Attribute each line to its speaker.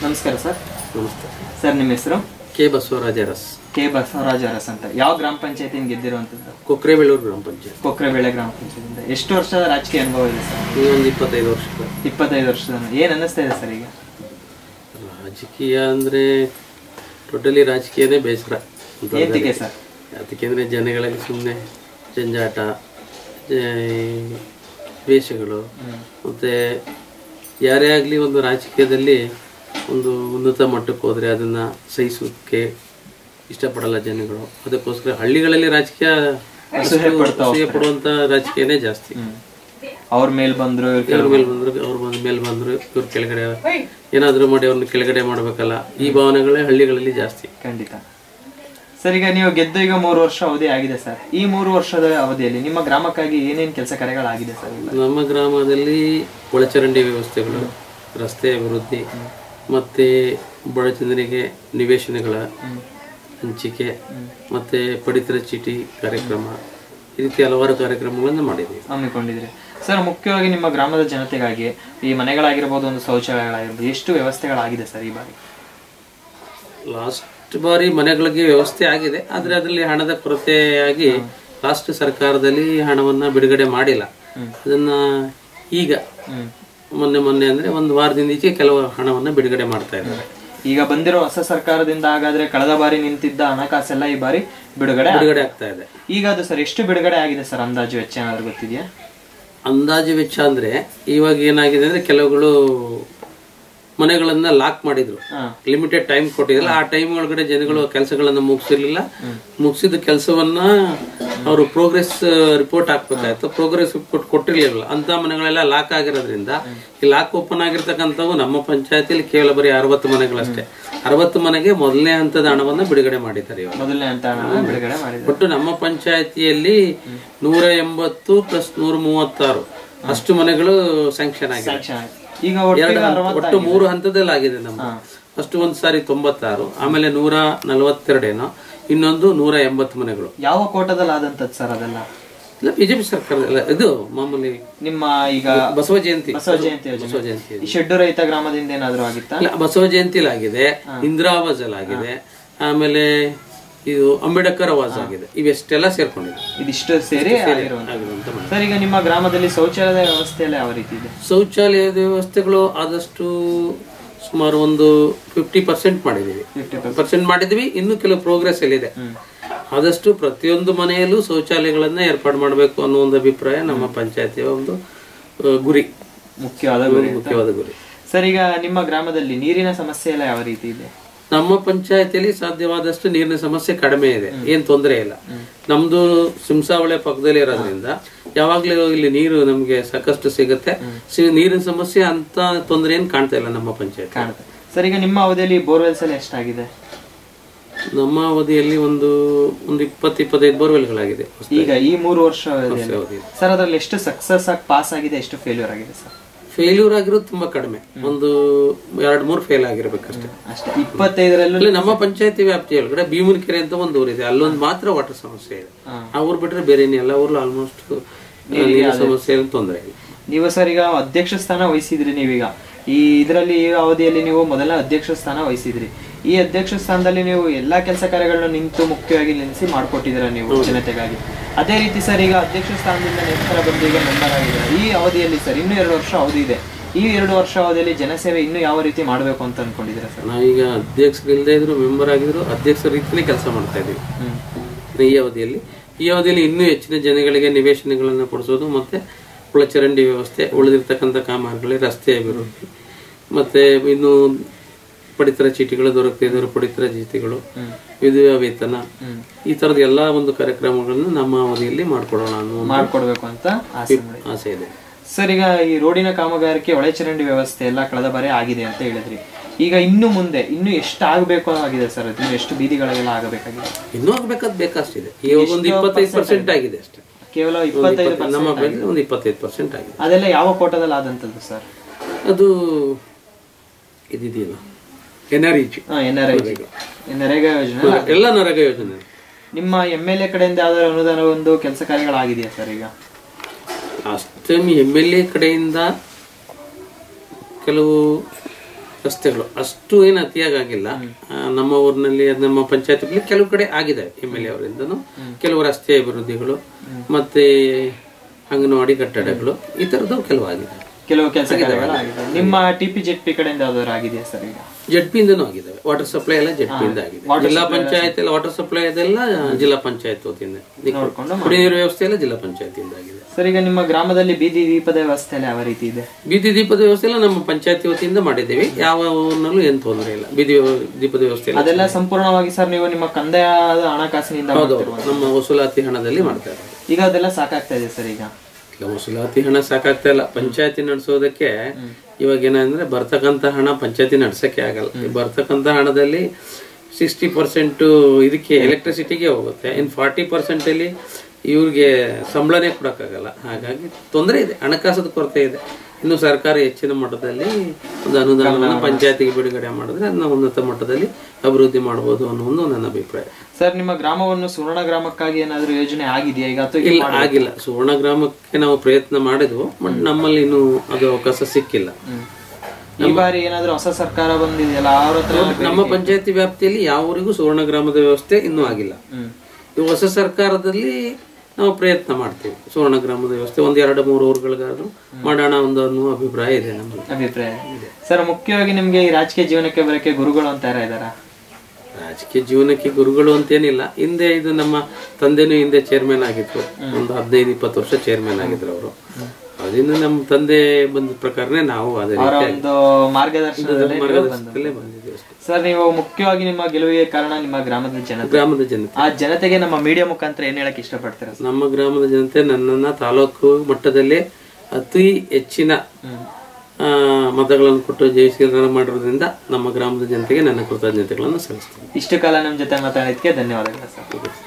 Speaker 1: ನಮಸ್ಕಾರ ಸರ್
Speaker 2: ನಮಸ್ತೆ
Speaker 1: ಸರ್ ನಿಮ್ಮ ಹೆಸರು
Speaker 2: ಕೆ ಬಸವರಾಜ ಅರಸ್
Speaker 1: ಕೆ ಬಸವರಾಜ ಅರಸ್ ಅಂತ ಯಾವ ಗ್ರಾಮ ಪಂಚಾಯತಿಯಿಂದ ಗೆದ್ದಿರುವಂಥದ್ದು
Speaker 2: ಕೊಕ್ರೆಬೆಳ್ಳೂರು ಗ್ರಾಮ ಪಂಚಾಯತ್
Speaker 1: ಕೊಕ್ರೆಬೆಳೆ ಗ್ರಾಮ ಪಂಚಾಯತಿಯಿಂದ ಎಷ್ಟು ವರ್ಷದ ರಾಜಕೀಯ ಅನುಭವ ಇದೆ ಸರ್
Speaker 2: ಈ ಒಂದು ಇಪ್ಪತ್ತೈದು ವರ್ಷದ
Speaker 1: ಇಪ್ಪತ್ತೈದು ವರ್ಷದ ಏನ್ ಅನ್ನಿಸ್ತಾ ಇದೆ ಸರ್ ಈಗ
Speaker 2: ರಾಜಕೀಯ ಅಂದರೆ ಟೋಟಲಿ ರಾಜಕೀಯನೇ ಬೇಸರ
Speaker 1: ಏತಿಗೆ ಸರ್
Speaker 2: ಅದಕ್ಕೆಂದರೆ ಜನಗಳಲ್ಲಿ ಸುಮ್ಮನೆ ಜಂಜಾಟ ಜ- ದ್ವೇಷಗಳು ಮತ್ತು ಯಾರೇ ಆಗಲಿ ಒಂದು ರಾಜಕೀಯದಲ್ಲಿ ಒಂದು ಉನ್ನತ ಮಟ್ಟಕ್ಕೆ ಹೋದರೆ ಅದನ್ನು ಸಹಿಸೋಕ್ಕೆ ಇಷ್ಟಪಡಲ್ಲ ಜನಗಳು ಅದಕ್ಕೋಸ್ಕರ ಹಳ್ಳಿಗಳಲ್ಲಿ ರಾಜಕೀಯ
Speaker 1: ಅಸೂಯೆ ಪಡ್ತಾ
Speaker 2: ಅಸೂಯೆ ಪಡುವಂಥ ರಾಜಕೀಯನೇ ಜಾಸ್ತಿ
Speaker 1: ಅವ್ರ ಮೇಲ್ ಬಂದ್ರು ಇವ್ರ್
Speaker 2: ಇವ್ರ ಮೇಲೆ ಬಂದ್ರು ಅವ್ರ ಬಂದ ಮೇಲೆ ಬಂದ್ರು ಇವ್ರ ಕೆಳಗಡೆ ಏನಾದರೂ ಮಾಡಿ ಅವ್ರನ್ನ ಕೆಳಗಡೆ ಮಾಡಬೇಕಲ್ಲ ಈ ಭಾವನೆಗಳೇ ಹಳ್ಳಿಗಳಲ್ಲಿ ಜಾಸ್ತಿ
Speaker 1: ಖಂಡಿತ ಸರ್ ಈಗ ನೀವು ಗೆದ್ದು ಈಗ ಮೂರು ವರ್ಷ ಅವಧಿ ಆಗಿದೆ ಸರ್ ಈ ಮೂರು ವರ್ಷದ ಅವಧಿಯಲ್ಲಿ ನಿಮ್ಮ ಗ್ರಾಮಕ್ಕಾಗಿ ಏನೇನ್ ಕೆಲಸ ಕಾರ್ಯಗಳಾಗಿದೆ ಸರ್ ಈಗ
Speaker 2: ನಮ್ಮ ಗ್ರಾಮದಲ್ಲಿ ಒಳಚರಂಡಿ ವ್ಯವಸ್ಥೆಗಳು ರಸ್ತೆ ಅಭಿವೃದ್ಧಿ ಮತ್ತು ಬಡ ಜನರಿಗೆ ನಿವೇಶನಗಳ ಹಂಚಿಕೆ ಮತ್ತು ಪಡಿತರ ಚೀಟಿ ಕಾರ್ಯಕ್ರಮ ಈ ರೀತಿ ಹಲವಾರು ಕಾರ್ಯಕ್ರಮಗಳನ್ನು ಮಾಡಿದ್ದೀವಿ
Speaker 1: ಹಮ್ಮಿಕೊಂಡಿದ್ರಿ ಸರ್ ಮುಖ್ಯವಾಗಿ ನಿಮ್ಮ ಗ್ರಾಮದ ಜನತೆಗಾಗಿ ಈ ಮನೆಗಳಾಗಿರ್ಬೋದು ಒಂದು ಶೌಚಾಲಯಗಳಾಗಿರ್ಬೋದು ಎಷ್ಟು ವ್ಯವಸ್ಥೆಗಳಾಗಿದೆ ಸರ್ ಈ ಬಾರಿ
Speaker 2: ಲಾಸ್ಟ್ ಬಾರಿ ಮನೆಗಳಿಗೆ ವ್ಯವಸ್ಥೆ ಆಗಿದೆ ಆದರೆ ಅದರಲ್ಲಿ ಹಣದ ಕೊರತೆಯಾಗಿ ಲಾಸ್ಟ್ ಸರ್ಕಾರದಲ್ಲಿ ಹಣವನ್ನ ಬಿಡುಗಡೆ ಮಾಡಿಲ್ಲ ಅದನ್ನ ಈಗ ಮೊನ್ನೆ ಮೊನ್ನೆ ಅಂದ್ರೆ ಒಂದು ವಾರದಿಂದ ಈಚೆ ಕೆಲವು ಹಣವನ್ನ ಬಿಡುಗಡೆ ಮಾಡ್ತಾ ಇದ್ದಾರೆ
Speaker 1: ಈಗ ಬಂದಿರೋ ಹೊಸ ಸರ್ಕಾರದಿಂದ ಹಾಗಾದ್ರೆ ಕಳೆದ ಬಾರಿ ನಿಂತಿದ್ದ ಹಣಕಾಸೆಲ್ಲ ಈ ಬಾರಿ ಬಿಡುಗಡೆ ಆಗಿದೆ.
Speaker 2: ಬಿಡುಗಡೆ ಆಗ್ತಾ ಇದೆ
Speaker 1: ಈಗ ಅದು ಸರ್ ಎಷ್ಟು ಬಿಡುಗಡೆ ಆಗಿದೆ ಸರ್ ಅಂದಾಜು ವೆಚ್ಚ ಏನಾದ್ರು ಗೊತ್ತಿದೆಯಾ
Speaker 2: ಅಂದಾಜು ವೆಚ್ಚ ಅಂದ್ರೆ ಇವಾಗ ಏನಾಗಿದೆ ಅಂದ್ರೆ ಕೆಲವುಗಳು ಮನೆಗಳನ್ನ ಲಾಕ್ ಮಾಡಿದ್ರು
Speaker 1: ಹಾ.
Speaker 2: ಲಿಮಿಟೆಡ್ ಟೈಮ್ ಕೊಟ್ಟಿದ್ರಲ್ಲ ಆ ಟೈಮ್ ಒಳಗಡೆ ಜನಗಳು ಕೆಲಸಗಳನ್ನ ಮುಗಿಸಿರ್ಲಿಲ್ಲ ಮುಗಿಸಿದ ಕೆಲಸವನ್ನ ಅವರು ಪ್ರೋಗ್ರೆಸ್ ರಿಪೋರ್ಟ್ ಹಾಕ್ಬೇಕಾಯ್ತು ಪ್ರೋಗ್ರೆಸ್ ರಿಪೋರ್ಟ್ ಕೊಟ್ಟಿರ್ಲಿಲ್ಲ ಅಂತ ಮನೆಗಳೆಲ್ಲ ಲಾಕ್ ಆಗಿರೋದ್ರಿಂದ ಈ ಲಾಕ್ ಓಪನ್ ಆಗಿರ್ತಕ್ಕಂಥವು ನಮ್ಮ ಪಂಚಾಯತಿಯಲ್ಲಿ ಕೇವಲ ಬರೀ ಅರವತ್ತು ಮನೆಗಳಷ್ಟೇ ಅರವತ್ತು ಮನೆಗೆ ಮೊದಲನೇ ಹಂತದ ಹಣವನ್ನ ಬಿಡುಗಡೆ ಮಾಡಿದ್ದಾರೆ ಇವಾಗ
Speaker 1: ಮೊದಲನೇ ಅಂತ ಹಣ ಬಿಡುಗಡೆ ಮಾಡಿದ್ರು
Speaker 2: ಒಟ್ಟು ನಮ್ಮ ಪಂಚಾಯತಿಯಲ್ಲಿ ನೂರ ಎಂಬತ್ತು ಪ್ಲಸ್ ನೂರ ಮೂವತ್ತಾರು ಅಷ್ಟು ಮನೆಗಳು ಸ್ಯಾಂಕ್ಷನ್ ಆಗಿದೆ
Speaker 1: Sanction ಆಯ್ತು. ಈಗ ಒಟ್ಟಿಗೆ
Speaker 2: ಎರಡು ಹಂತ-
Speaker 1: ಅರವತ್ತು
Speaker 2: ಒಟ್ಟು ಮೂರು ಹಂತದಲ್ಲಿ ಆಗಿದೆ ನಮ್ಮ ಫಸ್ಟ್ ಒಂದ್ ಸಾರಿ ತೊಂಬತ್ತಾರು ಆಮೇಲೆ ನೂರ ನಲವತ್ತೆರಡೇನೋ ಇನ್ನೊಂದು ನೂರ ಎಂಬತ್ತು ಮನೆಗಳು
Speaker 1: ಯಾವ ಕೋಟದಲ್ಲಿ ಆದಂತದ್ದು ಸರ್ ಅದೆಲ್ಲ
Speaker 2: ಇಲ್ಲ ಬಿಜೆಪಿ ಸರ್ಕಾರದ ಇದು ಮಾಮೂಲಿ
Speaker 1: ನಿಮ್ಮ ಈಗ
Speaker 2: ಬಸವ ಜಯಂತಿ
Speaker 1: ಬಸವ ಜಯಂತಿ ಯೋಜನೆ
Speaker 2: ಬಸವ ಜಯಂತಿ
Speaker 1: ಈ ಶೆಡ್ಡು ರಹಿತ ಗ್ರಾಮದಿಂದ ಏನಾದ್ರು ಆಗಿತ್ತಾ
Speaker 2: ಇಲ್ಲ ಬಸವ ಜಯಂತಿಲಿ ಆಗಿದೆ ಇಂದಿರಾ ಆವಾಸ್ ಅಲ್ಲಿ ಆಗಿದೆ ಆಮೇಲೆ ಇದು ಅಂಬೇಡ್ಕರ್ ಆವಾಸ್ ಆಗಿದೆ ಇವೆಷ್ಟೆಲ್ಲ ಸೇರ್ಕೊಂಡಿದೆ
Speaker 1: ಇದಿಷ್ಟು ಸೇರಿ ಆಗಿರುವಂತ
Speaker 2: ಆಗಿರುವಂತ ಮನೆ.
Speaker 1: ಸರ್ ಈಗ ನಿಮ್ಮ ಗ್ರಾಮದಲ್ಲಿ ಶೌಚಾಲಯದ ವ್ಯವಸ್ಥೆ ಎಲ್ಲ ಯಾವ ರೀತಿ ಇದೆ
Speaker 2: ಶೌಚಾಲಯದ ವ್ಯವಸ್ಥೆಗಳು ಆದಷ್ಟು ಸುಮಾರು ಒಂದು ಫಿಫ್ಟಿ ಪರ್ಸೆಂಟ್ ಮಾಡಿದ್ದೀವಿ
Speaker 1: ಫಿಫ್ಟಿ
Speaker 2: ಪರ್ಸೆಂಟ್ ಮಾಡಿದ್ವಿ ಇನ್ನು ಕೆಲವು ಪ್ರೋಗ್ರೆಸ್ ಇದೆ ಆದಷ್ಟು ಪ್ರತಿಯೊಂದು ಮನೆಯಲ್ಲೂ ಶೌಚಾಲಯಗಳನ್ನ ಏರ್ಪಾಡು ಮಾಡಬೇಕು ಅನ್ನೋ ಒಂದು ಅಭಿಪ್ರಾಯ ನಮ್ಮ ಪಂಚಾಯತಿಯ ಒಂದು ಆ, ಗುರಿ
Speaker 1: ಮುಖ್ಯವಾದ ಗುರಿ
Speaker 2: ಮುಖ್ಯವಾದ ಗುರಿ
Speaker 1: ಸರ್ ಈಗ ನಿಮ್ಮ ಗ್ರಾಮದಲ್ಲಿ ನೀರಿನ ಸಮಸ್ಯೆ ಎಲ್ಲ ಯಾವ ರೀತಿ ಇದೆ
Speaker 2: ನಮ್ಮ ಪಂಚಾಯತಿಯಲ್ಲಿ ಸಾಧ್ಯವಾದಷ್ಟು ನೀರಿನ ಸಮಸ್ಯೆ ಕಡಿಮೆ ಇದೆ ಏನ್ ತೊಂದರೆ ಇಲ್ಲ ನಮ್ದು ಸಿಂಸಾವಳೆ ಪಕ್ಕದಲ್ಲಿ ಇರೋದ್ರಿಂದ ಯಾವಾಗ್ಲೂ ಇಲ್ಲಿ ನೀರು ನಮ್ಗೆ ಸಾಕಷ್ಟು ಸಿಗುತ್ತೆ ಸಿ- ನೀರಿನ ಸಮಸ್ಯೆ ಅಂತ ತೊಂದರೆ ಏನ್ ಕಾಣ್ತಾ ಇಲ್ಲ ನಮ್ಮ ಪಂಚಾಯತ್
Speaker 1: ಕಾಣುತ್ತೆ ಸರ್ ಈಗ ನಿಮ್ಮ ಅವಧಿಯಲ್ಲಿ ಬೋರ್ವೆಲ್ಸ್ ಎಲ್ಲ ಎಷ್ಟಾಗಿದೆ
Speaker 2: ನಮ್ಮ ಅವಧಿಯಲ್ಲಿ ಒಂದು ಒಂದು ಇಪ್ಪತ್ತು ಇಪ್ಪತ್ತೈದು ಬೋರ್ವೆಲ್ಗಳಾಗಿದೆ
Speaker 1: ಈಗ ಈ ಮೂರು ವರ್ಷ ಅವಧಿಯಲ್ಲಿ
Speaker 2: ಅವಧಿ
Speaker 1: ಸರ್ ಅದ್ರಲ್ಲಿ ಎಷ್ಟು ಸಕ್ಸಸ್ ಆಗಿ ಪಾಸ್ ಆಗಿದೆ ಎಷ್ಟು ಫೇಲ್ಯೂರ್ ಆಗಿದೆ ಸರ್
Speaker 2: ಫೇಲ್ಯೂರ್ ಆಗಿರೋದು ತುಂಬಾ ಕಡಿಮೆ ಒಂದು ಎರಡ್ ಮೂರು ಫೇಲ್ ಆಗಿರ್ಬೇಕಷ್ಟೇ
Speaker 1: ಅಷ್ಟೇ ಇಪ್ಪತ್ತೈದರಲ್ಲೂ
Speaker 2: ಅಲ್ಲಿ ನಮ್ಮ ಪಂಚಾಯತಿ ವ್ಯಾಪ್ತಿ ಒಳಗಡೆ ಭೀಮನಕೆರೆ ಅಂತ ಒಂದು ಊರಿದೆ ಅಲ್ಲೊಂದು ಮಾತ್ರ ವಾಟರ್ ಸಮಸ್ಯೆ ಇದೆ ಆ ಊರು ಬಿಟ್ರೆ ಬೇರೆ ಎಲ್ಲ ಊರ್ಲು ಆಲ್ಮೋಸ್ಟ್ ನೀರಿನ ಸಮಸ್ಯೆ ಏನು ತೊಂದರೆ ಇಲ್ಲ
Speaker 1: ನೀವು ಸರ್ ಈಗ ಅಧ್ಯಕ್ಷ ಸ್ಥಾನ ವಹಿಸಿದ್ರಿ ನೀವೀಗ ಈ ಇದರಲ್ಲಿ ಈ ಅವಧಿಯಲ್ಲಿ ನೀವು ಮೊದಲ ಅಧ್ಯಕ್ಷ ಸ್ಥಾನ ವಹಿಸಿದ್ರಿ ಈ ಅಧ್ಯಕ್ಷ ಸ್ಥಾನದಲ್ಲಿ ನೀವು ಎಲ್ಲಾ ಕೆಲಸ ಕಾರ್ಯಗಳನ್ನ ನಿಂತು ಮುಖ್ಯವಾಗಿ ನಿಲ್ಲಿಸಿ ಮಾಡ್ಕೊಟ್ಟಿದ್ದೀರಾ ನೀವು ಜನತೆಗಾಗಿ ಅದೇ ರೀತಿ ಸರ್ ಈಗ ಅಧ್ಯಕ್ಷ ಸ್ಥಾನದಿಂದ ನೇಮಕ ಬಂದು ಈಗ ಮೆಂಬರ್ ಆಗಿದ್ದಾರೆ ಈ ಅವಧಿಯಲ್ಲಿ ಸರ್ ಇನ್ನೂ ಎರಡು ವರ್ಷ ಅವಧಿ ಇದೆ ಈ ಎರಡು ವರ್ಷ ಅವಧಿಯಲ್ಲಿ ಜನಸೇವೆ ಇನ್ನೂ ಯಾವ ರೀತಿ ಮಾಡಬೇಕು ಅಂತ ಅನ್ಕೊಂಡಿದ್ದೀರಾ ಸರ್
Speaker 2: ನಾವೀಗ ಅಧ್ಯಕ್ಷರು ಇಲ್ಲದೆ ಇದ್ರು ಮೆಂಬರ್ ಆಗಿದ್ರು ಅಧ್ಯಕ್ಷರ ರೀತಿಯೇ ಕೆಲಸ ಮಾಡ್ತಾ ಇದೀವಿ ಈ ಅವಧಿಯಲ್ಲಿ ಈ ಅವಧಿಯಲ್ಲಿ ಇನ್ನೂ ಹೆಚ್ಚಿನ ಜನಗಳಿಗೆ ನಿವೇಶನಗಳನ್ನು ಕೊಡಿಸೋದು ಮತ್ತೆ ಒಳಚರಂಡಿ ವ್ಯವಸ್ಥೆ ಉಳಿದಿರ್ತಕ್ಕಂಥ ಕಾಮಗಾರಿಗಳಿಗೆ ರಸ್ತೆ ಅಭಿವೃದ್ಧಿ ಮತ್ತೆ ಇನ್ನು ಪಡಿತರ ಚೀಟಿಗಳು ದೊರಕದಿದ್ದರು ಪಡಿತರ ಚೀಟಿಗಳು ವಿಧವಾ ವೇತನ ಈ ತರದ ಎಲ್ಲಾ ಒಂದು ಕಾರ್ಯಕ್ರಮಗಳನ್ನು ನಮ್ಮ ಅವಧಿಯಲ್ಲಿ ಮಾಡ್ಕೊಡೋಣ ಅನ್ನೋ ಒಂದು
Speaker 1: ಮಾಡ್ಕೊಡ್ಬೇಕು ಅಂತ ಆಸೆ ಮಾಡಿ
Speaker 2: ಆಸೆ ಇದೆ
Speaker 1: ಸರ್ ಈಗ ಈ ರೋಡಿನ ಕಾಮಗಾರಿಕೆ ಒಳಚರಂಡಿ ವ್ಯವಸ್ಥೆ ಎಲ್ಲ ಕಳೆದ ಬಾರಿ ಆಗಿದೆ ಅಂತ ಹೇಳಿದ್ರಿ ಈಗ ಇನ್ನು ಮುಂದೆ ಇನ್ನು ಎಷ್ಟು ಆಗಬೇಕು ಆಗಿದೆ ಸರ್ ಅದು ಇನ್ನು ಎಷ್ಟು ಬೀದಿಗಳಿಗೆಲ್ಲ ಆಗಬೇಕಾಗಿದೆ
Speaker 2: ಇನ್ನೂ ಆಗ್ಬೇಕಾದ್ ಬೇಕಷ್ಟಿದೆ ಇವಾಗ ಒಂದು ಇಪ್ಪತ್ತೈದು ಪರ್ಸೆಂಟ್ ಆಗಿದೆ ಅಷ್ಟೇ
Speaker 1: ಕೇವಲ ಇಪ್ಪತ್ತೈದು
Speaker 2: ನಮ್ಮ ಬೆಲೆ ಒಂದು ಇಪ್ಪತ್ತೈದು ಪರ್ಸೆಂಟ್ ಆಗಿದೆ
Speaker 1: ಅದೆಲ್ಲ ಯಾವ ಕೋಟದಲ್ಲಿ ಆದಂತದ್ದು ಸರ್
Speaker 2: ಅದು ಇದಿದೆಯಲ್ಲ ಎನ್ ಆರ್ ಇಜಿ
Speaker 1: ಹಾ ಎನ್ ಆರ್ ಐ ನರೇಗಾ ಯೋಜನೆ
Speaker 2: ಎಲ್ಲ ನರೇಗಾ ಯೋಜನೆ
Speaker 1: ನಿಮ್ಮ ಎಮ್ ಎಲ್ ಎ ಕಡೆಯಿಂದ ಯಾವ್ದಾದ್ರು ಅನುದಾನ ಒಂದು ಕೆಲಸ ಕಾರ್ಯಗಳಾಗಿದೆಯಾ ಸರ್ ಈಗ
Speaker 2: last time M L A ಕಡೆಯಿಂದ ಕೆಲವು ರಸ್ತೆಗಳು ಅಷ್ಟು ಏನು ಅತಿಯಾಗಿಲ್ಲ ಆ, ನಮ್ಮ ಊರಿನಲ್ಲಿ ಅದ್ ನಮ್ಮ ಪಂಚಾಯತ್ಗಳಲ್ಲಿ ಕೆಲವು ಕಡೆ ಆಗಿದೆ ಎಮ್ ಎಲ್ ಎ ಅವರಿಂದನು ಕೆಲವು ರಸ್ತೆ ಅಭಿವೃದ್ಧಿಗಳು ಮತ್ತೆ ಅಂಗನವಾಡಿ ಕಟ್ಟಡಗಳು ಈ ಥರದ್ದು ಕೆಲವು ಆಗಿದೆ
Speaker 1: ಕೆಲವು ಕೆಲಸ ಕಾರ್ಯಗಳು ಆಗಿದೆ ನಿಮ್ಮ ಟಿ ಪಿ ಜೆಡ್ ಪಿ ಕಡೆಯಿಂದ ಯಾವ್ದಾದ್ರು ಆಗಿದೆಯಾ ಸರ್ ಈಗ
Speaker 2: ಜೆಡ್ ಪಿಯಿಂದನೂ ಆಗಿದ್ದಾವೆ ವಾಟರ್ ಸಪ್ಲೈ ಎಲ್ಲ ಜೆಡ್ ಪಿಯಿಂದ ಆಗಿದೆ ಜಿಲ್ಲಾ ಪಂಚಾಯತ್ ಎಲ್ಲ ವಾಟರ್ ಸಪ್ಲೈ ಅದೆಲ್ಲ ಜಿಲ್ಲಾ ಪಂಚಾಯತ್ ವತಿಯಿಂದ
Speaker 1: ನೋಡ್ಕೊಂಡು
Speaker 2: ಕುಡಿಯ ನೀರು ವ್ಯವಸ್ಥೆ ಎಲ್ಲ ಜಿಲ್ಲಾ ಪಂಚಾಯತಿಯಿಂದ ಆಗಿದೆ
Speaker 1: ಸರ್ ಈಗ ನಿಮ್ಮ ಗ್ರಾಮದಲ್ಲಿ ಬೀದಿ ದೀಪದ ವ್ಯವಸ್ಥೆ ಎಲ್ಲ ಯಾವ ರೀತಿ ಇದೆ
Speaker 2: ಬೀದಿ ದೀಪದ ವ್ಯವಸ್ಥೆ ಎಲ್ಲ ನಮ್ಮ ಪಂಚಾಯತಿ ವತಿಯಿಂದ ಮಾಡಿದ್ದೇವೆ ಯಾವ ಊರಿನಲ್ಲೂ ಏನು ತೊಂದರೆ ಇಲ್ಲ ಬೀದಿ ವ್ಯವ- ದೀಪದ ವ್ಯವಸ್ಥೆ ಎಲ್ಲ
Speaker 1: ಅದೆಲ್ಲ ಸಂಪೂರ್ಣವಾಗಿ ಸರ್ ನೀವು ನಿಮ್ಮ ಕಂದಾಯದ ಹಣಕಾಸಿನಿಂದ
Speaker 2: ಹೌದು
Speaker 1: ಮಾಡ್ತಿರುವಂಥದ್ದು.
Speaker 2: ನಮ್ಮ ವಸೂಲಾತಿ ಹಣದಲ್ಲಿ ಮಾಡ್ತಾ ಇರೋದು
Speaker 1: ಈಗ ಅದೆಲ್ಲ ಸಾಕಾಗ್ತಾ ಇದೆ ಸರ್ ಈಗ
Speaker 2: ಈಗ ವಸೂಲಾತಿ ಹಣ ಸಾಕಾಗ್ತಾ ಇಲ್ಲ ಪಂಚಾಯತಿ ನಡೆಸೋದಕ್ಕೆ ಇವಾಗ ಏನಂದ್ರೆ ಬರ್ತಕ್ಕಂಥ ಹಣ ಪಂಚಾಯತಿ ನಡ್ಸಕ್ಕೆ ಆಗಲ್ಲ ಈ ಬರ್ತಕ್ಕಂಥ ಹಣದಲ್ಲಿ ಸಿಕ್ಸ್ಟಿ ಪರ್ಸೆಂಟ್ ಇದಕ್ಕೆ ಎಲೆಕ್ಟ್ರಿಸಿಟಿಗೆ ಹೋಗುತ್ತೆ ಇನ್ನು ಫಾರ್ಟಿ ಪರ್ಸೆಂಟಲ್ಲಿ ಇವ್ರಿಗೆ ಸಂಬಳನೇ ಕೊಡೋಕ್ಕಾಗಲ್ಲ ಹಾಗಾಗಿ ತೊಂದರೆ ಇದೆ ಹಣಕಾಸದ ಕೊರತೆ ಇದೆ ಇನ್ನು ಸರ್ಕಾರ ಹೆಚ್ಚಿನ ಮಟ್ಟದಲ್ಲಿ ಒಂದು ಅನುದಾನವನ್ನು ಪಂಚಾಯತಿಗೆ ಬಿಡುಗಡೆ ಮಾಡಿದ್ರೆ ಅದನ್ನ ಉನ್ನತ ಮಟ್ಟದಲ್ಲಿ ಅಭಿವೃದ್ಧಿ ಮಾಡ್ಬೋದು ಅನ್ನೋ ಒಂದು ನನ್ನ ಅಭಿಪ್ರಾಯ
Speaker 1: ಸರ್ ನಿಮ್ಮ ಗ್ರಾಮವನ್ನು ಸುವರ್ಣ ಗ್ರಾಮಕ್ಕಾಗಿ ಏನಾದ್ರು ಯೋಜನೆ ಆಗಿದೆಯಾ ಈಗ ಅಥವಾ
Speaker 2: ಇಲ್ಲ ಆಗಿಲ್ಲ ಸುವರ್ಣ ಗ್ರಾಮಕ್ಕೆ ನಾವು ಪ್ರಯತ್ನ ಮಾಡಿದ್ವು ಬಟ್ ನಮ್ಮಲ್ಲಿ ಇನ್ನೂ ಅದು ಅವಕಾಶ ಸಿಕ್ಕಿಲ್ಲ
Speaker 1: ಈ ಬಾರಿ ಏನಾದ್ರು ಹೊಸ ಸರ್ಕಾರ ಬಂದಿದೆಯಲ್ಲ ಅವ್ರ ಹತ್ರ
Speaker 2: ನಮ್ಮ ಪಂಚಾಯತಿ ವ್ಯಾಪ್ತಿಯಲ್ಲಿ ಯಾವ ಊರಿಗೂ ಸುವರ್ಣ ಗ್ರಾಮದ ವ್ಯವಸ್ಥೆ ಇನ್ನೂ ಆಗಿಲ್ಲ
Speaker 1: ಹ್ಮ್.
Speaker 2: ಈ ಹೊಸ ಸರ್ಕಾರದಲ್ಲಿ ನಾವು ಪ್ರಯತ್ನ ಮಾಡ್ತೀವಿ ಸುವರ್ಣ ಗ್ರಾಮದ ವ್ಯವಸ್ಥೆ ಒಂದ್ ಎರಡು ಮೂರು ಊರುಗಳಿಗಾದ್ರೂ ಮಾಡೋಣ ಒಂದು ಅನ್ನುವ ಅಭಿಪ್ರಾಯ ಇದೆ ನಮ್ಮಲ್ಲಿ
Speaker 1: ಅಭಿಪ್ರಾಯ ಸರ್ ಮುಖ್ಯವಾಗಿ ನಿಮ್ಗೆ ಈ ರಾಜಕೀಯ ಜೀವನಕ್ಕೆ ಬರಕ್ಕೆ ಗುರುಗಳು ಅಂತ ಯಾರ ಇದಾರ
Speaker 2: ರಾಜಕೀಯ ಜೀವನಕ್ಕೆ ಗುರುಗಳು ಅಂತೇನಿಲ್ಲ ಹಿಂದೆ ಇದು ನಮ್ಮ ತಂದೆನೂ ಹಿಂದೆ ಚೇರ್ಮನ್ ಆಗಿದ್ರು ಒಂದು ಹದಿನೈದು ಇಪ್ಪತ್ತು ವರ್ಷ ಚೇರ್ಮನ್ ಆಗಿದ್ರು ಅವರು ಅದರಿಂದ ನಮ್ಮ ತಂದೆ ಬಂದ ಪ್ರಕಾರನೇ ನಾವು ಅದೇ
Speaker 1: ಅವರ
Speaker 2: ರೀತಿ
Speaker 1: ಒಂದು ಮಾರ್ಗದರ್ಶನದಲ್ಲಿ ನೀವು ಬಂದವರು.
Speaker 2: ಮಾರ್ಗದರ್ಶನದಲ್ಲೇ ಬಂದಿದ್ದೀವಿ ಅಷ್ಟೇ
Speaker 1: ಸರ್ ನೀವು ಮುಖ್ಯವಾಗಿ ನಿಮ್ಮ ಗೆಲುವಿಗೆ ಕಾರಣ ನಿಮ್ಮ ಗ್ರಾಮದ ಜನತೆ
Speaker 2: ಗ್ರಾಮದ ಜನತೆ
Speaker 1: ಆ ಜನತೆಗೆ ನಮ್ಮ ಮೀಡಿಯಾ ಮುಖಾಂತರ ಏನ್ ಹೇಳಕ್ ಇಷ್ಟಪಡ್ತೀರಾ ಸರ್
Speaker 2: ನಮ್ಮ ಗ್ರಾಮದ ಜನತೆ ನನ್ನನ್ನ ತಾಲೂಕು ಮಟ್ಟದಲ್ಲಿ ಅತಿ ಹೆಚ್ಚಿನ ಆ, ಮತಗಳನ್ನು ಕೊಟ್ಟು ಜಯಿಸಿ ಮಾಡಿರೋದ್ರಿಂದ ನಮ್ಮ ಗ್ರಾಮದ ಜನತೆಗೆ ನನ್ನ ಕೃತಜ್ಞತೆಗಳನ್ನು ಸಲ್ಲಿಸ್ತೀನಿ
Speaker 1: ಇಷ್ಟು ಕಾಲ ನಮ್ಮ ಜೊತೆ ಮಾತಾಡೋದಕ್ಕೆ ಧನ್ಯವಾದಗಳು ಸರ್